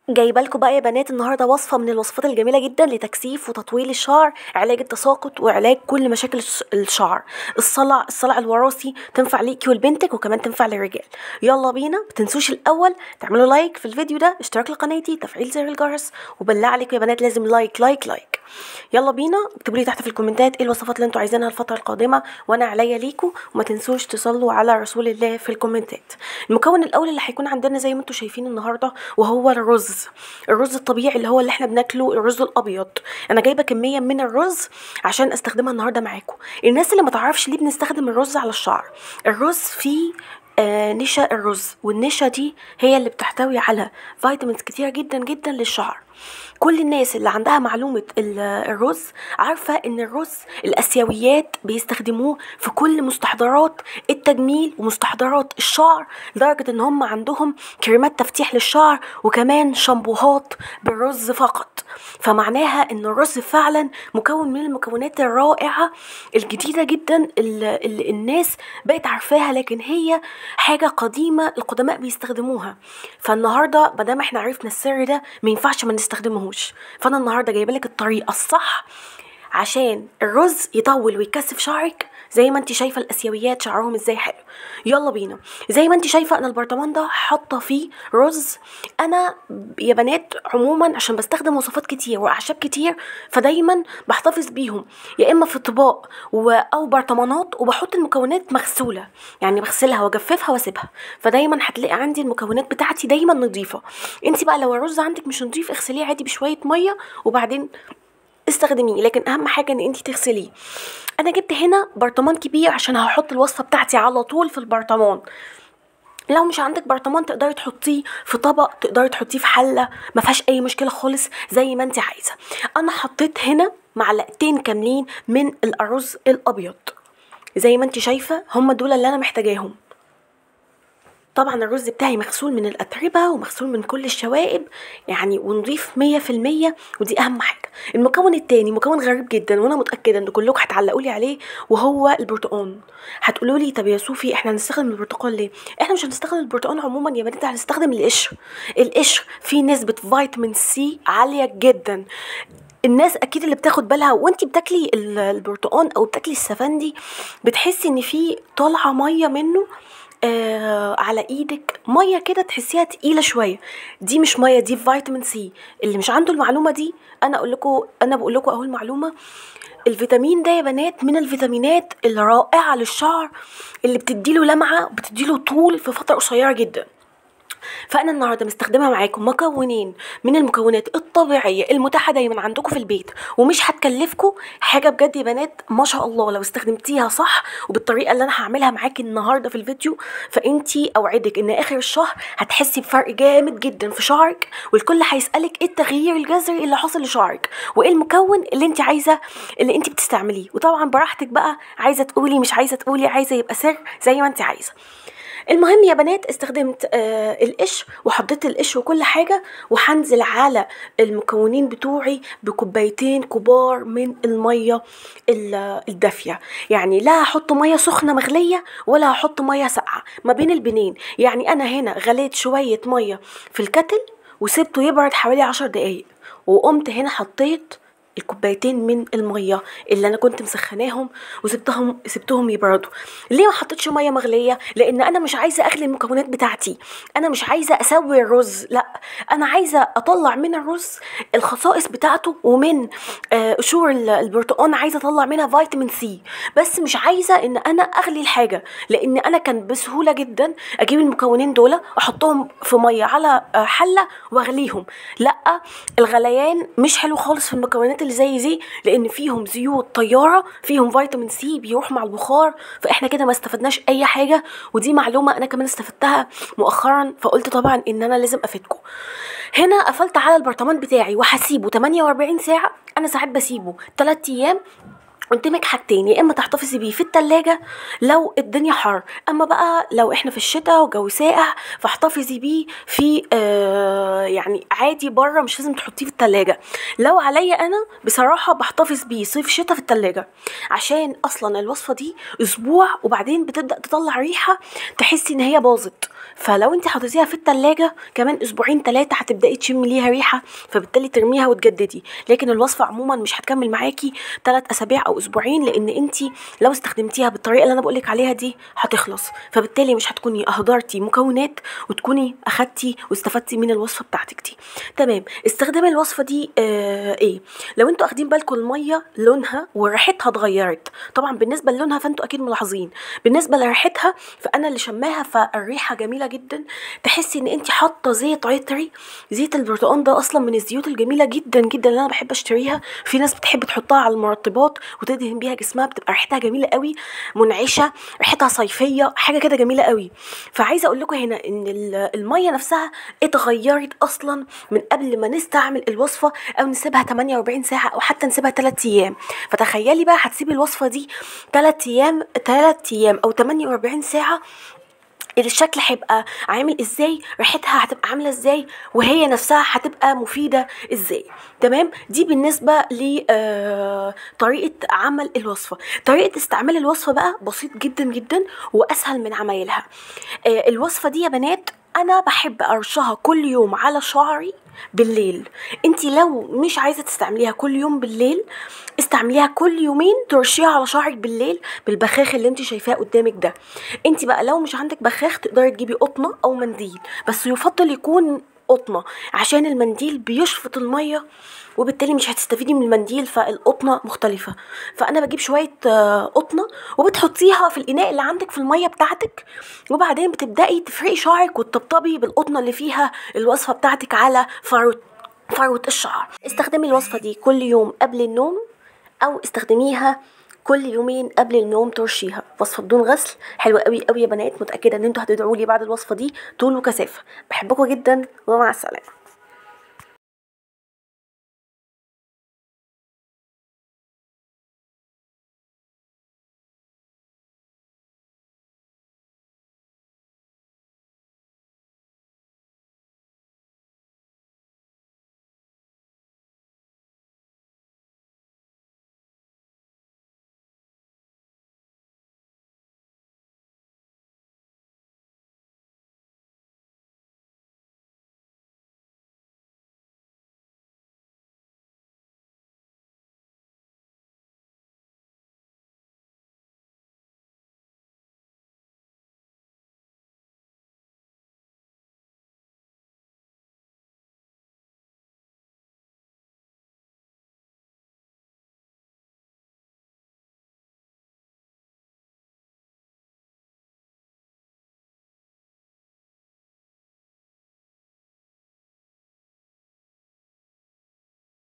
جايبه لكم بقى يا بنات النهارده وصفه من الوصفات الجميله جدا لتكثيف وتطويل الشعر علاج التساقط وعلاج كل مشاكل الش- الشعر الصلع الصلع الوراثي تنفع ليكي ولبنتك وكمان تنفع للرجال يلا بينا متنسوش الاول تعملوا لايك في الفيديو ده اشتراك لقناتي تفعيل زر الجرس وبالله عليكم يا بنات لازم لايك لايك لايك يلا بينا اكتبوا لي تحت في الكومنتات ايه الوصفات اللي انتوا عايزينها الفتره القادمه وانا عليا ليكم وما تنسوش تصلوا على رسول الله في الكومنتات المكون الاول اللي هيكون عندنا زي ما انتوا شايفين النهارده وهو الرز الرز الطبيعي اللي هو اللي احنا بناكله الرز الابيض انا جايبه كميه من الرز عشان استخدمها النهارده معاكم الناس اللي ما تعرفش ليه بنستخدم الرز على الشعر الرز فيه آه نشا الرز والنشا دي هي اللي بتحتوي على فيتامينز كتيرة جدا جدا للشعر كل الناس اللي عندها معلومة ال- الرز عارفة ان الرز الاسيويات بيستخدموه في كل مستحضرات التجميل ومستحضرات الشعر لدرجة ان هم عندهم كريمات تفتيح للشعر وكمان شامبوهات بالرز فقط فمعناها ان الرز فعلا مكون من المكونات الرائعة الجديدة جدا اللي اللي الناس بقت عارفاها لكن هي حاجة قديمة القدماء بيستخدموها فالنهاردة مادام احنا عرفنا السر ده ما ينفعش ما نستخدمهوش فانا النهاردة جايبه لك الطريقة الصح عشان الرز يطول ويكثف شعرك زي ما انت شايفه الاسيويات شعرهم ازاي حلو يلا بينا زي ما انت شايفه انا البرطمان ده حاطه فيه رز انا يا بنات عموما عشان بستخدم وصفات كتير واعشاب كتير فدايما بحتفظ بيهم يا اما في طباق و- او برطمانات وبحط المكونات مغسوله يعني بغسلها واجففها واسيبها فدايما هتلاقي عندي المكونات بتاعتي دايما نظيفه انت بقى لو الرز عندك مش نظيف اغسليه عادي بشويه ميه وبعدين استخدميه لكن اهم حاجه ان انت تغسليه انا جبت هنا برطمان كبير عشان هحط الوصفه بتاعتي على طول في البرطمان لو مش عندك برطمان تقدري تحطيه في طبق تقدري تحطيه في حله ما فيهاش اي مشكله خالص زي ما انت عايزه انا حطيت هنا معلقتين كاملين من الارز الابيض زي ما انت شايفه هم دول اللي انا محتاجاهم طبعا الرز بتاعي مغسول من الأتربة ومغسول من كل الشوائب يعني ونضيف مية في المية ودي أهم حاجة المكون التاني مكون غريب جدا وأنا متأكدة إن كلكم هتعلقوا لي عليه وهو البرتقال هتقولوا لي طب يا صوفي احنا هنستخدم البرتقال ليه احنا مش هنستخدم البرتقال عموما يا بنات هنستخدم القشر القشر فيه نسبة فيتامين سي عالية جدا الناس اكيد اللي بتاخد بالها وانتي بتاكلي ال- البرتقال او بتاكلي السفندي بتحسي ان في طالعه ميه منه آه على ايدك ميه كده تحسيها تقيله شويه دي مش ميه دي فيتامين سي اللي مش عنده المعلومه دي انا اقول لكم انا بقول لكم اهو المعلومه الفيتامين ده يا بنات من الفيتامينات الرائعه للشعر اللي بتديله لمعه بتديله طول في فتره قصيره جدا فانا النهارده مستخدمه معاكم مكونين من المكونات الطبيعيه المتاحه دايما عندكم في البيت ومش هتكلفكم حاجه بجد يا بنات ما شاء الله لو استخدمتيها صح وبالطريقه اللي انا هعملها معاكي النهارده في الفيديو فانتي اوعدك ان اخر الشهر هتحسي بفرق جامد جدا في شعرك والكل هيسالك ايه التغيير الجذري اللي حاصل لشعرك وايه المكون اللي انت عايزه اللي انت بتستعمليه وطبعا براحتك بقى عايزه تقولي مش عايزه تقولي عايزه يبقى سر زي ما انت عايزه المهم يا بنات استخدمت آه القش وحطيت القش وكل حاجة وهنزل على المكونين بتوعي بكوبايتين كبار من المية ال- الدافية يعني لا هحط مية سخنة مغلية ولا هحط مية ساقعة ما بين البنين يعني أنا هنا غليت شوية مية في الكتل وسبته يبرد حوالي عشر دقايق وقمت هنا حطيت الكوبايتين من الميه اللي انا كنت مسخناهم وسبتهم سبتهم يبردوا ليه ما حطيتش ميه مغليه لان انا مش عايزه اغلي المكونات بتاعتي انا مش عايزه اسوي الرز لا انا عايزه اطلع من الرز الخصائص بتاعته ومن آه، قشور ال- البرتقال عايزه اطلع منها فيتامين سي بس مش عايزه ان انا اغلي الحاجه لان انا كان بسهوله جدا اجيب المكونين دول احطهم في ميه على آه، حله واغليهم لا الغليان مش حلو خالص في المكونات اللي زي دي لان فيهم زيوت طياره فيهم فيتامين سي بيروح مع البخار فاحنا كده ما استفدناش اي حاجه ودي معلومه انا كمان استفدتها مؤخرا فقلت طبعا ان انا لازم افيدكم هنا قفلت على البرطمان بتاعي وهسيبه 48 ساعه انا ساعات بسيبه 3 ايام قدامك حاجتين يا اما تحتفظي بيه في التلاجة لو الدنيا حر اما بقى لو احنا في الشتاء وجو ساقع فاحتفظي بيه في آه يعني عادي بره مش لازم تحطيه في التلاجة لو عليا انا بصراحة بحتفظ بيه صيف شتاء في التلاجة عشان اصلا الوصفة دي اسبوع وبعدين بتبدأ تطلع ريحة تحسي ان هي باظت فلو انت حطيتيها في التلاجة كمان اسبوعين تلاتة هتبدأي تشمي ليها ريحة فبالتالي ترميها وتجددي لكن الوصفة عموما مش هتكمل معاكي تلات اسابيع او اسبوعين لان انت لو استخدمتيها بالطريقه اللي انا بقولك عليها دي هتخلص فبالتالي مش هتكوني اهدرتي مكونات وتكوني اخدتي واستفدتي من الوصفه بتاعتك دي تمام استخدام الوصفه دي آه ايه لو انتوا اخدين بالكم الميه لونها وريحتها اتغيرت طبعا بالنسبه للونها فانتوا اكيد ملاحظين بالنسبه لريحتها فانا اللي شماها فالريحه جميله جدا تحسي ان انت حاطه زيت عطري زيت البرتقال ده اصلا من الزيوت الجميله جدا جدا اللي انا بحب اشتريها في ناس بتحب تحطها على المرطبات وتدهن بيها جسمها بتبقى ريحتها جميله قوي منعشه ريحتها صيفيه حاجه كده جميله قوي فعايزه اقول لكم هنا ان ال- الميه نفسها اتغيرت اصلا من قبل ما نستعمل الوصفه او نسيبها 48 ساعه او حتى نسيبها 3 ايام فتخيلي بقى هتسيبي الوصفه دي 3 ايام 3 ايام او 48 ساعه الشكل هيبقى عامل ازاي ريحتها هتبقى عامله ازاي وهي نفسها هتبقى مفيده ازاي تمام دي بالنسبه ل آه، طريقه عمل الوصفه طريقه استعمال الوصفه بقى بسيط جدا جدا واسهل من عمايلها آه، الوصفه دي يا بنات انا بحب ارشها كل يوم على شعري بالليل انت لو مش عايزه تستعمليها كل يوم بالليل استعمليها كل يومين ترشيها على شعرك بالليل بالبخاخ اللي انت شايفاه قدامك ده انت بقى لو مش عندك بخاخ تقدري تجيبي قطنه او منديل بس يفضل يكون قطنه عشان المنديل بيشفط الميه وبالتالي مش هتستفيدي من المنديل فالقطنه مختلفه فانا بجيب شويه آه، قطنه وبتحطيها في الاناء اللي عندك في الميه بتاعتك وبعدين بتبداي تفرقي شعرك وتطبطبي بالقطنه اللي فيها الوصفه بتاعتك على فروه فروه الشعر استخدمي الوصفه دي كل يوم قبل النوم او استخدميها كل يومين قبل النوم ترشيها وصفه بدون غسل حلوه قوي قوي يا بنات متاكده ان انتوا هتدعوا لي بعد الوصفه دي طول وكثافه بحبكم جدا ومع السلامه